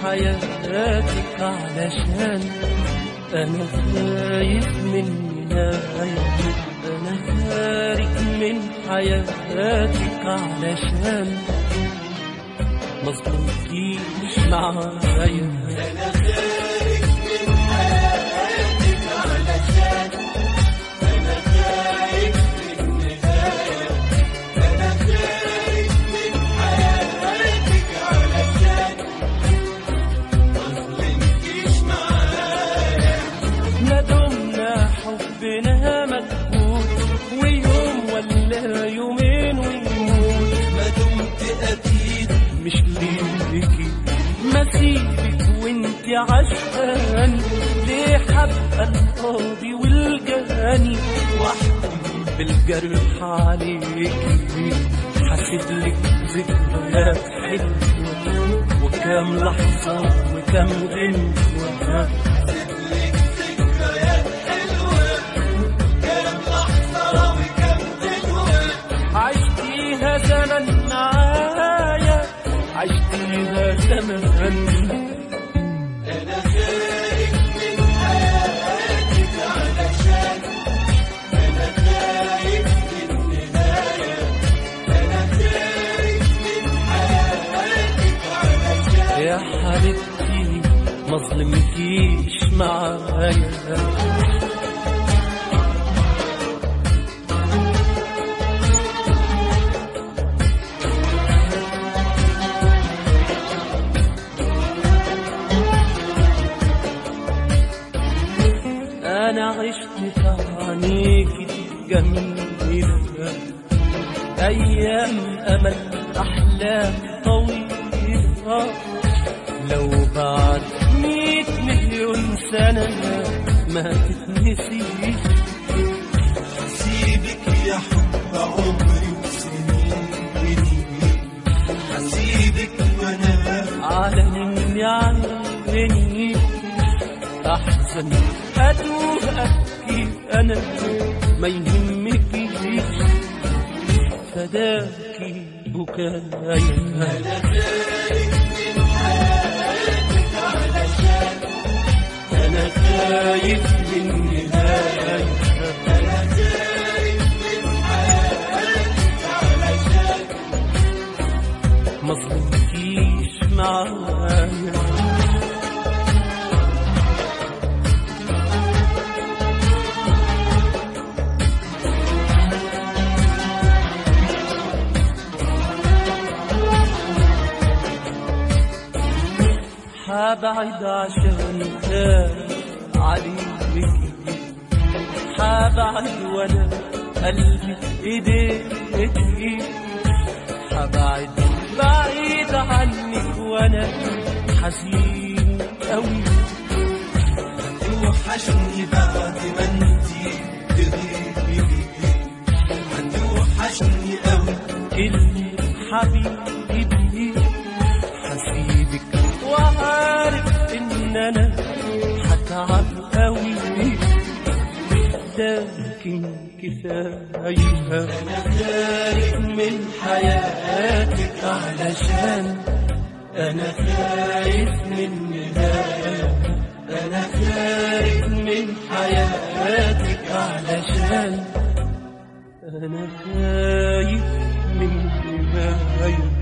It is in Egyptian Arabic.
حياتك علشان أنا خايف من نهاية أنا خارج من حياتك علشان مظلمكيش معايا أنا خارج من حياتك علشان أنا خارج من نهاية أنا خارج من حياتك علشان مظلمكيش معايا ما دمنا حبنا مكبوت ويوم ولا يومين ويموت ما دمت أكيد مش ليكي ما سيبك وانت عشقان ليه حبقى القاضي والجاني وحدي بالجرح عليكي حاسب لك ذكريات حلوة وكام لحظة وكام غنوة لك ذكريات حلوة كم لحظة وكم غنوة عشتيها زمن معايا عشتيها زمن أنا خارج من حياتك علشان أنا خارج من نهاية أنا خارج من حياتك علشان يا حبيبتي مظلمكيش معايا أنا عشت في عينيكي جميلة أيام أمل أحلام طويلة لو بعد مية مليون سنة ما تتنسيش حسيبك يا حب عمري وسنين حسيبك وأنا على مني عيني أحزن أتوه أبكي أنا ما يهمكيش فداكي بكايا أنا خارج من حياتك علشان أنا خايف من نهاية أنا خارج من حياتك علشان مظلمكيش معايا حابعد عشان خايف عليك حابعد وانا قلبي ايديكي حبعد بعيد عنك وانا حزين قوي توحشني بعد ما انتي تغيبي هتوحشني قوي كلمة حبيبي حسيبك وعارف ان انا هتعب قوي لكن كفاية انا خارج من حياتك علشان انا خايف من نهاية انا خارج من حياتك علشان أنا خايف من نهاية